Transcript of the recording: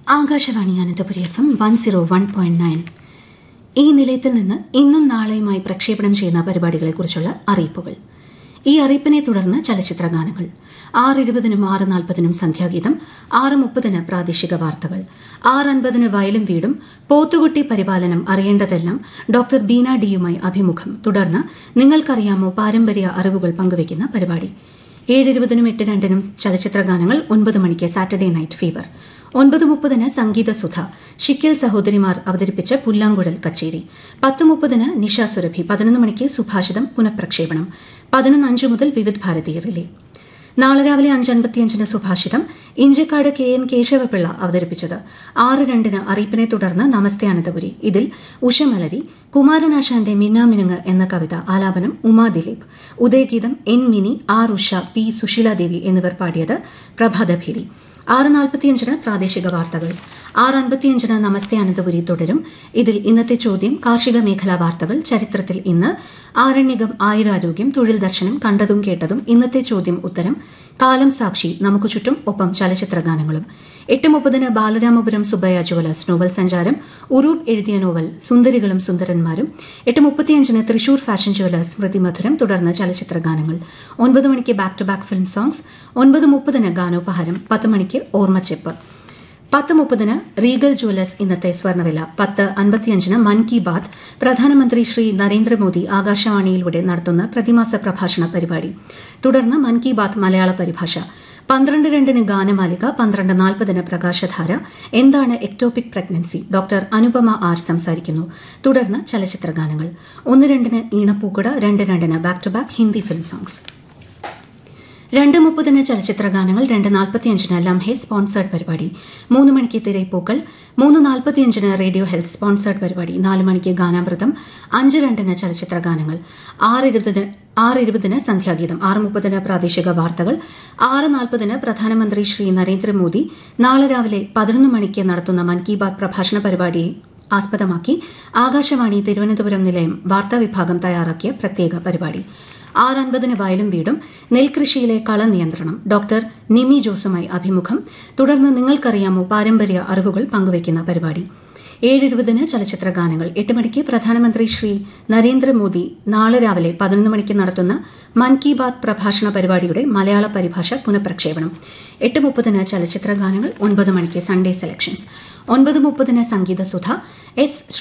Akashvani Ananthapuri F M one zero one point nine ഈ നിലയത്തിൽ നിന്ന് ഇന്നും നാളെയുമായി പ്രക്ഷേപണം ചെയ്യുന്ന പരിപാടികളെക്കുറിച്ചുള്ള അറിയിപ്പുകൾ ഈ അറിയിപ്പിനെ തുടർന്ന് ചലച്ചിത്ര ഗാനങ്ങൾ ആറ് ഇരുപതിനും ആറ് നാൽപ്പതിനും സന്ധ്യാഗീതം ആറ് മുപ്പതിന് പ്രാദേശിക വാർത്തകൾ ആറ് അൻപതിന് വയലും വീടും പോത്തുകുട്ടി പരിപാലനം അറിയേണ്ടതെല്ലാം ഡോക്ടർ ബീന ഡിയുമായി അഭിമുഖം തുടർന്ന് നിങ്ങൾക്കറിയാമോ പാരമ്പര്യ അറിവുകൾ പങ്കുവയ്ക്കുന്ന പരിപാടി ഏഴ് ഇരുപതിനും എട്ട് രണ്ടിനും ചലച്ചിത്ര ഗാനങ്ങൾ ഒൻപത് മണിക്ക് സാറ്റർഡേ നൈറ്റ് ഫീവർ ഒൻപത് മുപ്പതിന് സംഗീത സുധ ഷിക്കിൽ സഹോദരിമാർ അവതരിപ്പിച്ച പുല്ലാങ്കുഴൽ കച്ചേരി പത്ത് മുപ്പതിന് നിഷ സുരഭി പതിനൊന്ന് മണിക്ക് സുഭാഷിതം പുനഃപ്രക്ഷേപണം പതിനൊന്ന് അഞ്ച് മുതൽ വിവിധ് ഭാരതി റിലേ നാളെ രാവിലെ അഞ്ചൻപത്തിയഞ്ചിന് സുഭാഷിതം ഇഞ്ചക്കാട് കെ എൻ കേശവപിള്ള അവതരിപ്പിച്ചത് ആറ് രണ്ടിന് അറിയിപ്പിനെ തുടർന്ന് നമസ്തേ അനന്തപുരി ഇതിൽ ഉഷമലരി കുമാരനാശാന്റെ മിന്നാമിനുങ്ങ് എന്ന കവിത ആലാപനം ഉമാ ദിലീപ് ഉദയഗീതം N Mini R Usha P Susheeladevi എന്നിവർ പാടിയത് പ്രഭാതഭേരി ആറ് നാൽപ്പത്തിയഞ്ചിന് പ്രാദേശിക വാർത്തകൾ ആറ് അൻപത്തിയഞ്ചിന് നമസ്തേ അനന്തപുരി തുടരും ഇതിൽ ഇന്നത്തെ ചോദ്യം കാർഷിക മേഖലാ വാർത്തകൾ ചരിത്രത്തിൽ ഇന്ന് ആരണ്യകം ആയുരാരോഗ്യം തൊഴിൽ ദർശനം കണ്ടതും കേട്ടതും ഇന്നത്തെ ചോദ്യം ഉത്തരം കാലം സാക്ഷി നമുക്ക് ചുറ്റും ഒപ്പം ചലച്ചിത്ര ഗാനങ്ങളും എട്ട് മുപ്പതിന് ബാലരാമപുരം സുബയ്യ ജുവലേഴ്സ് നോവൽ സഞ്ചാരം ഉറൂബ് എഴുതിയ നോവൽ സുന്ദരികളും സുന്ദരന്മാരും എട്ട് മുപ്പത്തിയഞ്ചിന് തൃശൂർ ഫാഷൻ ജുവലേഴ്സ് സ്മൃതി മധുരം തുടർന്ന് ചലച്ചിത്ര ഗാനങ്ങൾ ഒൻപത് മണിക്ക് back to back film songs ഒൻപത് മുപ്പതിന് ഗാനോപഹാരം പത്ത് മണിക്ക് ഓർമ്മച്ചെപ്പ് പത്ത് മുപ്പതിന് റീഗൽ ജുവലേഴ്സ് ഇന്നത്തെ സ്വർണ്ണവില പത്ത് അൻപത്തിയഞ്ചിന് മൻ കി ബാത് പ്രധാനമന്ത്രി ശ്രീ നരേന്ദ്രമോദി ആകാശവാണിയിലൂടെ നടത്തുന്ന പ്രതിമാസ പ്രഭാഷണ പരിപാടി തുടർന്ന് മൻ കി ബാത് മലയാള പരിഭാഷ പന്ത്രണ്ട് രണ്ടിന് ഗാനമാലിക പന്ത്രണ്ട് നാൽപ്പതിന് പ്രകാശധാര എന്താണ് ectopic pregnancy doctor Anupama R സംസാരിക്കുന്നു തുടർന്ന് ചലച്ചിത്ര ഗാനങ്ങൾ ഒന്ന് രണ്ടിന് ഈണപ്പൂക്കുട രണ്ട് രണ്ടിന് back to back Hindi film songs രണ്ട് മുപ്പതിന് ചലച്ചിത്ര ഗാനങ്ങൾ രണ്ട് നാൽപ്പത്തിയഞ്ചിന് ലംഹെ സ്പോൺസേഡ് പരിപാടി മൂന്ന് മണിക്ക് തിരയിപ്പൂക്കൾ മൂന്ന് നാൽപ്പത്തിയഞ്ചിന് റേഡിയോ ഹെൽത്ത് സ്പോൺസേഡ് പരിപാടി നാല് മണിക്ക് ഗാനാമൃതം അഞ്ച് രണ്ടിന് ചലച്ചിത്ര ഗാനങ്ങൾ ആറ് ഇരുപതിന് ആറ് ഇരുപതിന് സന്ധ്യാഗീതം ആറ് മുപ്പതിന് പ്രാദേശിക വാർത്തകൾ ആറ് നാൽപ്പതിന് പ്രധാനമന്ത്രി ശ്രീ നരേന്ദ്രമോദി നാളെ രാവിലെ പതിനൊന്ന് മണിക്ക് നടത്തുന്ന മൻ കി ബാത് പ്രഭാഷണ പരിപാടിയെ ആസ്പദമാക്കി ആകാശവാണി തിരുവനന്തപുരം നിലയം വാർത്താ വിഭാഗം തയ്യാറാക്കിയ പ്രത്യേക പരിപാടി ആറ് അൻപതിന് വയലും വീടും നെൽകൃഷിയിലെ കള നിയന്ത്രണം ഡോക്ടർ നിമി ജോസുമായി അഭിമുഖം തുടർന്ന് നിങ്ങൾക്കറിയാമോ പാരമ്പര്യ അറിവുകൾ പങ്കുവയ്ക്കുന്ന പരിപാടി ഏഴ് ഇരുപതിന് ചലച്ചിത്ര ഗാനങ്ങൾ എട്ട് മണിക്ക് പ്രധാനമന്ത്രി ശ്രീ നരേന്ദ്രമോദി നാളെ രാവിലെ പതിനൊന്ന് മണിക്ക് നടത്തുന്ന മൻ കി ബാത് പ്രഭാഷണ പരിപാടിയുടെ മലയാള പരിഭാഷ പുനഃപ്രക്ഷേപണം എട്ട് മുപ്പതിന് ചലച്ചിത്ര ഗാനങ്ങൾ ഒൻപത് മണിക്ക് സൺഡേ സെലക്ഷൻസ് ഒൻപത് മുപ്പതിന് സംഗീത സുധ എസ്